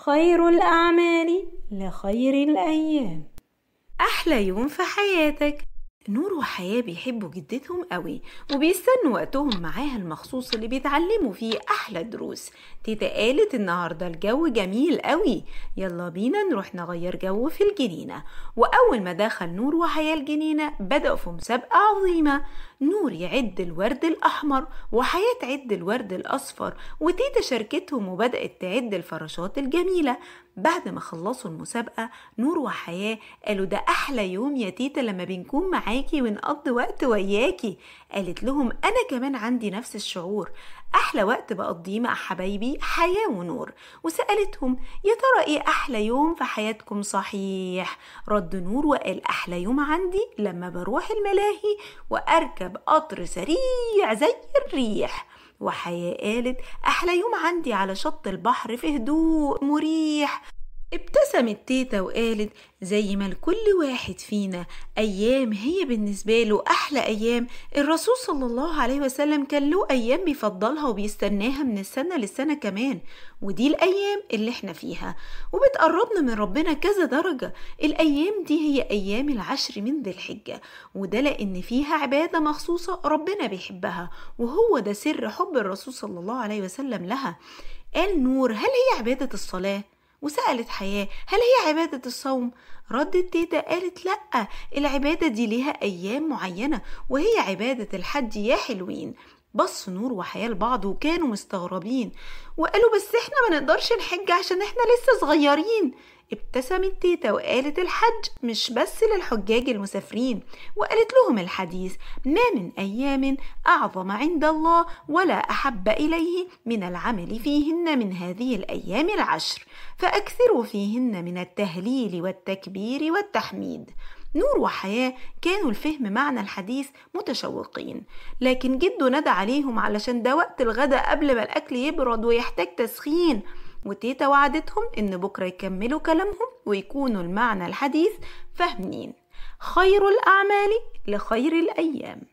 خير الأعمال لخير الأيام أحلى يوم في حياتك نور وحياة بيحبوا جدتهم قوي وبيستنوا وقتهم معاها المخصوص اللي بيتعلموا فيه أحلى دروس تيتا قالت النهاردة الجو جميل قوي يلا بينا نروح نغير جو في الجنينة وأول ما دخل نور وحياة الجنينة بدأوا في مسابقة عظيمة نور يعد الورد الأحمر وحياة تعد الورد الأصفر وتيتا شاركتهم وبدأت تعد الفراشات الجميلة بعد ما خلصوا المسابقة نور وحياة قالوا ده أحلى يوم يا تيتا لما بنكون معاكي ونقضي وقت وياكي قالت لهم أنا كمان عندي نفس الشعور أحلى وقت بقضيه مع حبايبي حياة ونور وسألتهم يا ترى إيه أحلى يوم في حياتكم صحيح رد نور وقال أحلى يوم عندي لما بروح الملاهي وأركب قطر سريع زي الريح وحياة قالت أحلى يوم عندي على شط البحر في هدوء مريح ابتسمت تيتا وقالت زي ما لكل واحد فينا أيام هي بالنسبة له أحلى أيام الرسول صلى الله عليه وسلم كان له أيام بيفضلها وبيستناها من السنة للسنة كمان ودي الأيام اللي احنا فيها وبتقربنا من ربنا كذا درجة الأيام دي هي أيام العشر من ذي الحجة وده لأن فيها عبادة مخصوصة ربنا بيحبها وهو ده سر حب الرسول صلى الله عليه وسلم لها قال نور هل هي عبادة الصلاة؟ وسألت حياة هل هي عبادة الصوم؟ ردت تيتا قالت لأ العبادة دي ليها أيام معينة وهي عبادة الحج يا حلوين بص نور وحياة لبعض وكانوا مستغربين وقالوا بس احنا ما نقدرش نحج عشان احنا لسه صغيرين ابتسمت تيتا وقالت الحج مش بس للحجاج المسافرين وقالت لهم الحديث ما من أيام أعظم عند الله ولا أحب إليه من العمل فيهن من هذه الأيام العشر فأكثروا فيهن من التهليل والتكبير والتحميد نور وحياة كانوا الفهم معنى الحديث متشوقين لكن جده ندى عليهم علشان ده وقت الغداء قبل ما الأكل يبرد ويحتاج تسخين وتيتا وعدتهم إن بكرة يكملوا كلامهم ويكونوا المعنى الحديث فاهمين خير الأعمال لخير الأيام